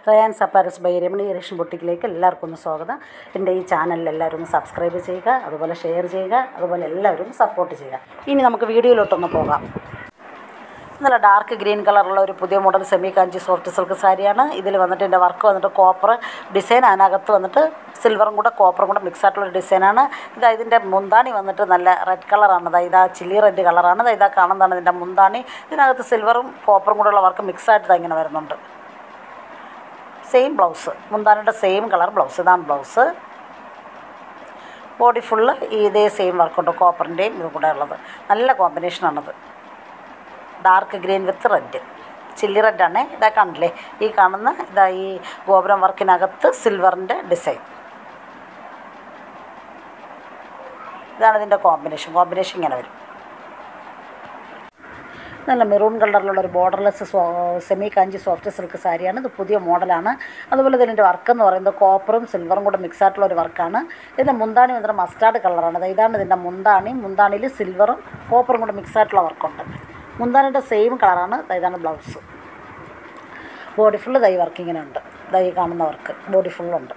Ryan സപ്പാരസ് by Ramani രേഷൻ ബൊട്ടിക്കിലേക്ക് എല്ലാവർക്കും ഒന്ന് സ്വാഗതം എൻ്റെ ഈ ചാനലിൽ എല്ലാവരും ഒന്ന് സബ്സ്ക്രൈബ് ചെയ്യുക അതുപോലെ ഷെയർ ചെയ്യുക അതുപോലെ എല്ലാവരും സപ്പോർട്ട് ചെയ്യുക ഇനി നമുക്ക് വീഡിയോയിലോട്ടൊന്ന് പോകാം നല്ല ഡാർക്ക് ഗ്രീൻ കളറുള്ള ഒരു പുതിയ model semi Kanchi soft silk സാരിയാണ് ഇതിൽ വന്നിട്ട് എൻ്റെ വർക്ക് വന്നിട്ട് കോപ്പർ ഡിസൈൻ അതിനകത്ത് വന്നിട്ട് സിൽവറും കൂടെ കോപ്പറും കൂടെ മിക്സ് ആയിട്ടുള്ള ഒരു ഡിസൈനാണ് ഇതാ ഇതിൻ്റെ മുന്താണി വന്നിട്ട് നല്ല റെഡ് കളറാണ് ഇതാ ഇതാ ചില്ലി റെഡ് കളറാണ് ഇതാ ഇതാ കാണുന്നതാണ് ഇതിൻ്റെ മുന്താണി ഇതിനകത്ത് സിൽവറും കോപ്പറും കൂടെ ഉള്ള വർക്ക് മിക്സ് ആയിട്ട് ഇതാ ഇങ്ങനെ വരുന്നുണ്ട് സെയിം ബ്ലൗസ് മുന്താനിയുടെ സെയിം കളർ ബ്ലൗസ് ഇതാണ് ബ്ലൗസ് ബോഡി ഫുള്ള് ഇതേ സെയിം വർക്കുണ്ട് കോപ്പറിൻ്റെയും ഇതും കൂടെ ഉള്ളത് നല്ല കോമ്പിനേഷനാണത് dark green with red chilli റെഡാണ് ഇതാ കണ്ടില്ലേ ഈ കാണുന്ന ഇതാ ഈ ഗോപുരം വർക്കിനകത്ത് സിൽവറിൻ്റെ ഡിസൈൻ ഇതാണ് ഇതിൻ്റെ കോമ്പിനേഷൻ കോമ്പിനേഷൻ ഇങ്ങനെ വരും നല്ല മെറൂൺ കളറിലുള്ള ഒരു borderless semi Kanchi soft silk സാരിയാണ് ഇത് പുതിയ മോഡലാണ് അതുപോലെ ഇതിൻ്റെ വർക്ക് എന്ന് പറയുന്നത് കോപ്പറും സിൽവറും കൂടെ മിക്സ് ആയിട്ടുള്ള ഒരു വർക്കാണ് ഇതിൻ്റെ മുന്താണി വന്നിട്ട് മസ്റ്റാർഡ് കളറാണ് ദാ ഇതാണ് ഇതിൻ്റെ മുന്താണി മുന്താണിയിൽ സിൽവറും കോപ്പറും കൂടെ മിക്സ് ആയിട്ടുള്ള വർക്കുണ്ട് മുന്താണിയുടെ സെയിം കളറാണ് ദാ ഇതാണ് blouse body full dye work ഇങ്ങനെ ഉണ്ട് ദൈ കാണുന്ന വർക്ക് ബോഡി ഫുള്ളുണ്ട്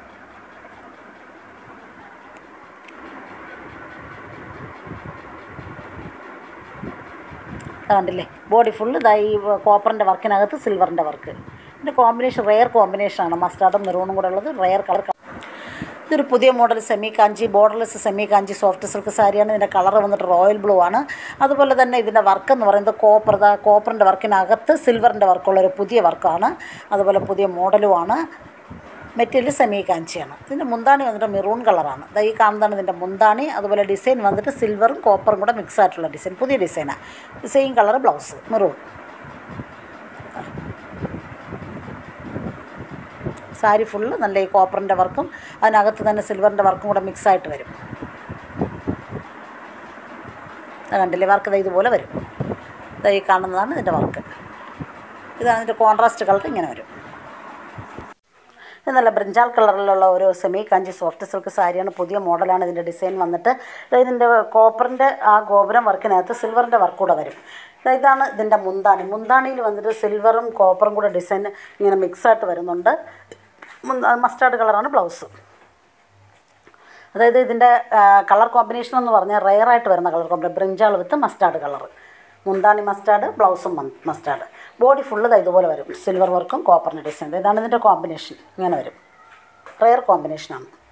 കണ്ടില്ലേ ബോഡി ഫുള്ള് ഇതാ ഈ കോപ്പറിൻ്റെ വർക്കിനകത്ത് സിൽവറിൻ്റെ വർക്ക് ഇതിൻ്റെ കോമ്പിനേഷൻ റെയർ കോമ്പിനേഷനാണ് മസ്റ്റാർഡും മെറൂണും കൂടെ ഉള്ളത് റെയർ കളർ ഇതൊരു പുതിയ model semi Kanchi borderless semi Kanchi soft silk സാരിയാണ് ഇതിൻ്റെ കളർ വന്നിട്ട് റോയൽ ബ്ലൂ ആണ് അതുപോലെ തന്നെ ഇതിൻ്റെ വർക്ക് എന്ന് പറയുന്നത് കോപ്പർ ദാ കോപ്പറിൻ്റെ വർക്കിനകത്ത് സിൽവറിൻ്റെ വർക്കുള്ള ഒരു പുതിയ വർക്കാണ് അതുപോലെ പുതിയ മോഡലുമാണ് മെറ്റീരിയൽ സെമി കാഞ്ചിയാണ് ഇതിൻ്റെ മുന്താണി വന്നിട്ട് മെറൂൺ കളറാണ് ദാ ഈ കാണുന്നതാണ് ഇതിൻ്റെ മുന്താണി അതുപോലെ ഡിസൈൻ വന്നിട്ട് സിൽവറും കോപ്പറും കൂടെ മിക്സ് ആയിട്ടുള്ള ഡിസൈൻ പുതിയ ഡിസൈനാണ് same colour blouse maroon sari full നല്ല ഈ കോപ്പറിൻ്റെ വർക്കും അതിനകത്ത് തന്നെ സിൽവറിൻ്റെ വർക്കും കൂടെ മിക്സ് ആയിട്ട് വരും അത് കണ്ടില്ലേ വർക്ക് ഇത് ഇതുപോലെ വരും ഇത് ഈ കാണുന്നതാണ് ഇതിൻ്റെ വർക്ക് ഇതാണ് ഇതിൻ്റെ കോൺട്രാസ്റ്റ് കളർ ഇങ്ങനെ വരും ഇത് നല്ല ബ്രിഞ്ചാൾ കളറിലുള്ള ഒരു സെമി കാഞ്ചി സോഫ്റ്റ് സിൽക്ക് സാരിയാണ് പുതിയ മോഡലാണ് ഇതിൻ്റെ ഡിസൈൻ വന്നിട്ട് ഇതിൻ്റെ കോപ്പറിൻ്റെ ആ ഗോപുരം വർക്കിനകത്ത് സിൽവറിൻ്റെ വർക്ക് കൂടെ വരും ഇതാണ് ഇതിൻ്റെ മുന്താണി മുന്താണിയിൽ വന്നിട്ട് സിൽവറും കോപ്പറും കൂടെ ഡിസൈൻ ഇങ്ങനെ മിക്സായിട്ട് വരുന്നുണ്ട് മസ്റ്റാർഡ് കളറാണ് ബ്ലൗസ് അതായത് ഇതിൻ്റെ കളർ കോമ്പിനേഷൻ എന്ന് പറഞ്ഞാൽ റെയറായിട്ട് വരുന്ന colour combination brinjal with mustard colour മുന്താണി മസ്റ്റാർഡ് ബ്ലൗസും മസ്റ്റാർഡ് ബോഡി ഫുള്ള് ഇതുപോലെ വരും സിൽവർ വർക്കും കോപ്പറിൻ്റെ ഡിസൈൻ ഇതാണ് ഇതിൻ്റെ കോമ്പിനേഷൻ ഇങ്ങനെ വരും റെയർ കോമ്പിനേഷനാണ്